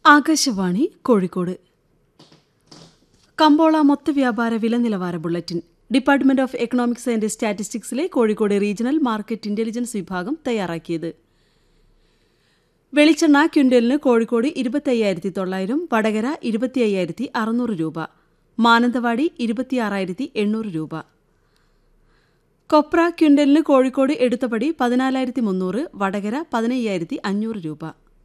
ആകാശവാണി കോഴിക്കോട് കമ്പോള മൊത്ത വ്യാപാര വില നിലവാര bulletin department of economics and സ്റ്റാറ്റിസ്റ്റിക്സിലെ കോഴിക്കോട് റീജിയണൽ മാർക്കറ്റ് ഇന്റലിജൻസ് വിഭാഗം തയ്യാറാക്കിയത് വെളിച്ചെണ്ണ ക്വിൻ്റലിന് കോഴിക്കോട് ഇരുപത്തയ്യായിരത്തി തൊള്ളായിരം വടകര ഇരുപത്തി അയ്യായിരത്തി അറുന്നൂറ് രൂപ മാനന്തവാടി ഇരുപത്തിയാറായിരത്തി എണ്ണൂറ് രൂപ കൊപ്ര ക്വിൻ്റലിന് കോഴിക്കോട് എടുത്തപടി പതിനാലായിരത്തി മുന്നൂറ് വടകര പതിനയ്യായിരത്തി അഞ്ഞൂറ് രൂപ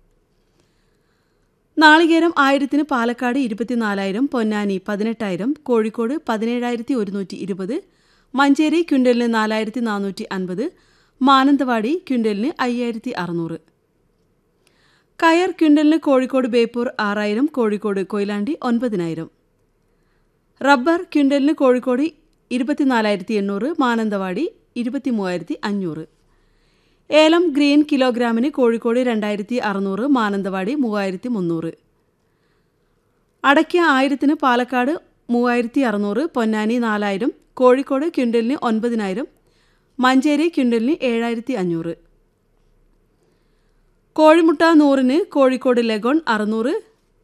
നാളികേരം ആയിരത്തിന് പാലക്കാട് ഇരുപത്തിനാലായിരം പൊന്നാനി പതിനെട്ടായിരം കോഴിക്കോട് പതിനേഴായിരത്തി ഒരുന്നൂറ്റി ഇരുപത് മഞ്ചേരി ക്വിൻ്റലിന് നാലായിരത്തി നാനൂറ്റി അൻപത് മാനന്തവാടി ക്വിൻ്റലിന് അയ്യായിരത്തി അറുന്നൂറ് കയർ ക്വിൻ്റലിന് കോഴിക്കോട് ബേപ്പൂർ ആറായിരം കോഴിക്കോട് കൊയിലാണ്ടി ഒൻപതിനായിരം റബ്ബർ ക്വിൻ്റലിന് കോഴിക്കോട് ഇരുപത്തിനാലായിരത്തി എണ്ണൂറ് മാനന്തവാടി ഇരുപത്തി മൂവായിരത്തി അഞ്ഞൂറ് ഏലം ഗ്രീൻ കിലോഗ്രാമിന് കോഴിക്കോട് രണ്ടായിരത്തി അറുന്നൂറ് മാനന്തവാടി മൂവായിരത്തി മുന്നൂറ് അടയ്ക്ക ആയിരത്തിന് പാലക്കാട് മൂവായിരത്തി അറുന്നൂറ് പൊന്നാനി നാലായിരം കോഴിക്കോട് ക്വിൻ്റലിന് ഒൻപതിനായിരം മഞ്ചേരി ക്വിൻ്റലിന് ഏഴായിരത്തി അഞ്ഞൂറ് കോഴിമുട്ട നൂറിന് കോഴിക്കോട് ലഗോൺ അറുന്നൂറ്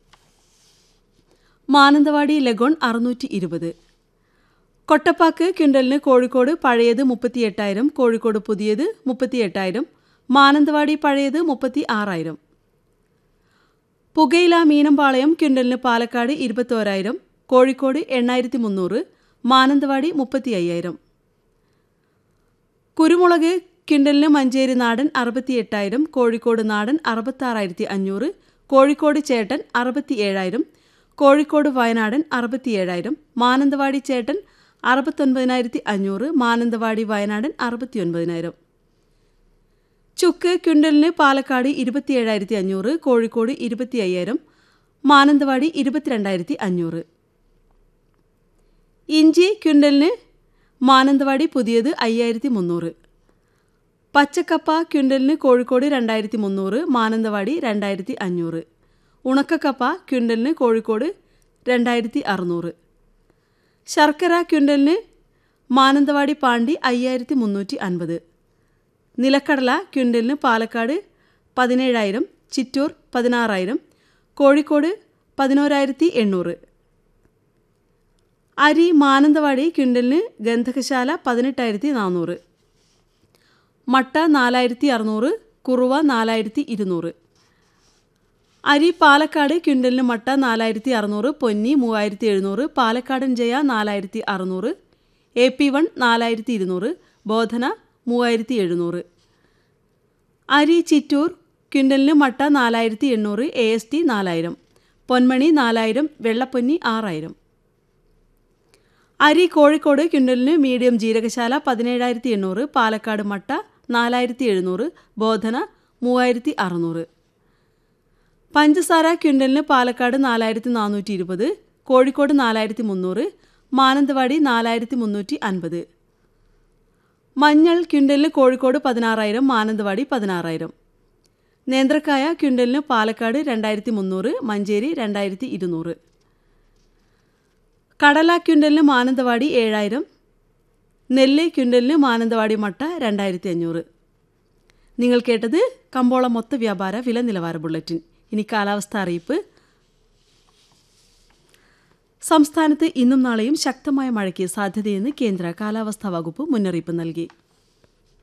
മാനന്തവാടി ലഗോൺ അറുന്നൂറ്റി ഇരുപത് കൊട്ടപ്പാക്ക് ക്വിൻ്റലിന് കോഴിക്കോട് പഴയത് മുപ്പത്തി എട്ടായിരം കോഴിക്കോട് പുതിയത് മുപ്പത്തി എട്ടായിരം മാനന്തവാടി പഴയത് മുപ്പത്തി ആറായിരം പുകയില മീനമ്പാളയം ക്വിൻ്റലിന് പാലക്കാട് ഇരുപത്തോരായിരം കോഴിക്കോട് എണ്ണായിരത്തി മുന്നൂറ് മാനന്തവാടി മുപ്പത്തി അയ്യായിരം കുരുമുളക് ക്വിൻ്റലിന് മഞ്ചേരി നാടൻ അറുപത്തി എട്ടായിരം കോഴിക്കോട് നാടൻ അറുപത്താറായിരത്തി അഞ്ഞൂറ് കോഴിക്കോട് ചേട്ടൻ അറുപത്തി ഏഴായിരം കോഴിക്കോട് വയനാടൻ അറുപത്തിയേഴായിരം മാനന്തവാടി ചേട്ടൻ അറുപത്തൊൻപതിനായിരത്തി അഞ്ഞൂറ് മാനന്തവാടി വയനാടൻ അറുപത്തിയൊൻപതിനായിരം ചുക്ക് ക്വിൻ്റലിന് പാലക്കാട് ഇരുപത്തിയേഴായിരത്തി അഞ്ഞൂറ് കോഴിക്കോട് ഇരുപത്തി അയ്യായിരം മാനന്തവാടി ഇരുപത്തിരണ്ടായിരത്തി അഞ്ഞൂറ് ഇഞ്ചി ക്വിൻ്റലിന് മാനന്തവാടി പുതിയത് അയ്യായിരത്തി മുന്നൂറ് പച്ചക്കപ്പ ക്വിൻ്റലിന് കോഴിക്കോട് രണ്ടായിരത്തി മുന്നൂറ് മാനന്തവാടി രണ്ടായിരത്തി അഞ്ഞൂറ് ഉണക്കക്കപ്പ ക്വിൻ്റലിന് കോഴിക്കോട് രണ്ടായിരത്തി അറുന്നൂറ് ശർക്കര ക്വിൻ്റലിന് മാനന്തവാടി പാണ്ടി അയ്യായിരത്തി മുന്നൂറ്റി അൻപത് നിലക്കടല ക്വിൻ്റലിന് പാലക്കാട് പതിനേഴായിരം ചിറ്റൂർ പതിനാറായിരം കോഴിക്കോട് പതിനോരായിരത്തി എണ്ണൂറ് അരി മാനന്തവാടി ക്വിൻ്റലിന് ഗന്ധകശാല പതിനെട്ടായിരത്തി നാനൂറ് മട്ട നാലായിരത്തി അറുന്നൂറ് കുറുവ നാലായിരത്തി ഇരുന്നൂറ് അരി പാലക്കാട് ക്വിൻ്റലിന് മട്ട നാലായിരത്തി അറുന്നൂറ് പൊന്നി മൂവായിരത്തി എഴുന്നൂറ് പാലക്കാടൻ ജയ നാലായിരത്തി അറുന്നൂറ് എ പി വൺ നാലായിരത്തി ഇരുന്നൂറ് ബോധന മൂവായിരത്തി എഴുന്നൂറ് അരി ചിറ്റൂർ ക്വിൻ്റലിന് മട്ട നാലായിരത്തി എണ്ണൂറ് എ എസ് ടി നാലായിരം പൊന്മണി നാലായിരം വെള്ളപ്പൊന്നി ആറായിരം അരി കോഴിക്കോട് ക്വിൻ്റലിന് മീഡിയം ജീരകശാല പതിനേഴായിരത്തി എണ്ണൂറ് പാലക്കാട് മട്ട നാലായിരത്തി എഴുന്നൂറ് ബോധന മൂവായിരത്തി അറുന്നൂറ് പഞ്ചസാര ക്വിൻ്റലിന് പാലക്കാട് നാലായിരത്തി നാനൂറ്റി ഇരുപത് കോഴിക്കോട് നാലായിരത്തി മുന്നൂറ് മാനന്തവാടി നാലായിരത്തി മുന്നൂറ്റി അൻപത് മഞ്ഞൾ ക്വിൻ്റലിന് കോഴിക്കോട് പതിനാറായിരം മാനന്തവാടി പതിനാറായിരം നേന്ത്രക്കായ ക്വിൻ്റലിന് പാലക്കാട് രണ്ടായിരത്തി മുന്നൂറ് മഞ്ചേരി രണ്ടായിരത്തി ഇരുന്നൂറ് കടല ക്വിൻ്റലിന് മാനന്തവാടി ഏഴായിരം നെല്ല് ക്വിൻ്റലിന് മാനന്തവാടി മട്ട രണ്ടായിരത്തി അഞ്ഞൂറ് നിങ്ങൾ കേട്ടത് കമ്പോള മൊത്ത വ്യാപാര വില നിലവാര ബുള്ളറ്റിൻ ഇനി കാലാവസ്ഥ അറിയിപ്പ് സംസ്ഥാനത്ത് ഇന്നും നാളെയും ശക്തമായ മഴയ്ക്ക് സാധ്യതയെന്ന് കേന്ദ്ര കാലാവസ്ഥാ വകുപ്പ് മുന്നറിയിപ്പ് നൽകി